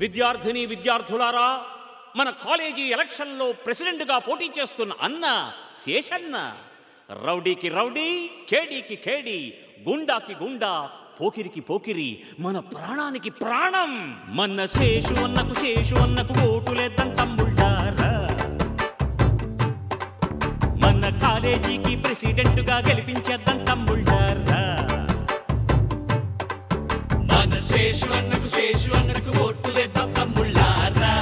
విద్యార్థిని విద్యార్థులారా మన కాలేజీ ఎలక్షన్లో ప్రెసిడెంట్గా పోటీ చేస్తున్న అన్న శేషన్న రౌడీకి రౌడీ కేడీకి కేడి గుండాకి గుండా పోకిరికి పోకిరి మన ప్రాణానికి ప్రాణం మన శేషు అన్నకు శేషు అన్నకు ఓటులేద్దాం తమ్ముళ్ళారా మన కాలేజీకి ప్రెసిడెంట్గా గెలిపించేద్దాం తమ్ముళ్ళారా మన శేషు అన్నకు శేషు అన్నకు ఓటులేద్దాం తమ్ముళ్ళారా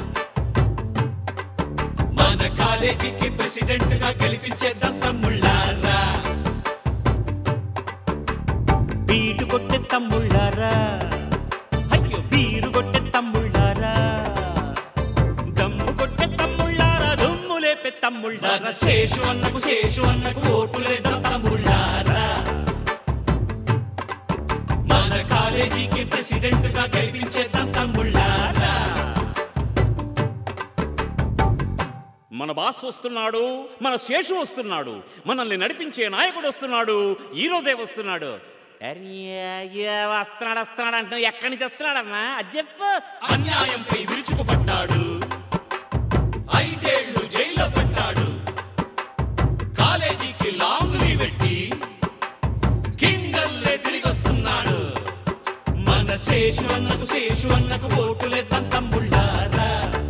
మన కాలేజీకి ప్రెసిడెంట్ గా గెలిపించేద్దాం తమ్ముళ్ళారా బీటు కొట్టే తమ్ముళ్ళారా అయ్యో బీరు కొట్టే తమ్ముళ్ళారా దమ్ము కొట్టే తమ్ముళ్ళారా దుమ్ము లేపే మన తమ్ముళ్ళారా శేషు అన్నకు శేషు అన్నకు ఓటులేద్దాం తమ్ముళ్ళారా మన కాలేజీకి ప్రెసిడెంట్ గా గెలిపించేద్దాం తమ్ముళ్ళారా మన బాస్ వస్తున్నాడు మన శేషు వస్తున్నాడు మనల్ని నడిపించే నాయకుడు వస్తున్నాడు ఈ రోజే వస్తున్నాడు అరే, అయ్యా, వస్తున్నాడు వస్తున్నాడు అంటున్నావు ఎక్కడి నుంచి వస్తున్నాడమ్మా అది చెప్పు అన్యాయంపై విరుచుకుపడ్డాడు ఐదేళ్లు జైల్లో పడ్డాడు కాలేజీకి లాంగ్ లీవ్ పెట్టి కింగల్లే తిరిగొస్తున్నాడు మన శేషు అన్నకు శేషు అన్నకు ఓటులేద్దాం తమ్ముళ్ళారా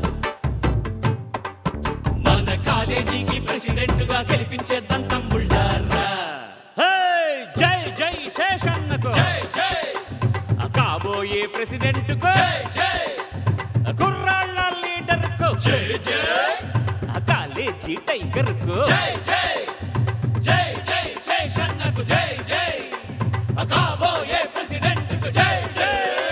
మన కాలేజీకి ప్రెసిడెంట్ గా గెలిపించేద్దాం తమ్ముళ్ళారా హే, జై జై శేషన్నకు జై జై కాబోయే ప్రెసిడెంట్ జై జై కుర్రాళ్ళ లీడర్ కు జై జై కాలేజీ టైగర్ కు జై జై జై జై శేషన్నకు జై జై కాబోయే ప్రెసిడెంట్ కు జై జై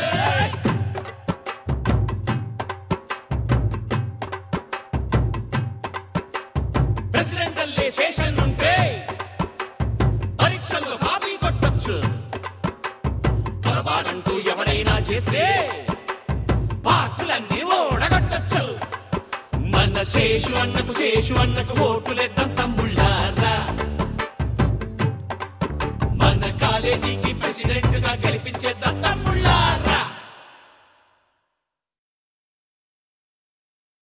ప్రెసిడెంట్ అల్లే శేషన్ ఉంటే పరీక్షల్లో కాపీ కొట్టొచ్చు పొరపాటంటూ ఎవరైనా చేస్తే పార్కులన్నీ ఓడగొట్టొచ్చు మన శేషు అన్నకు శేషు అన్నకు ఓటులేద్దాం తమ్ముళ్ళారా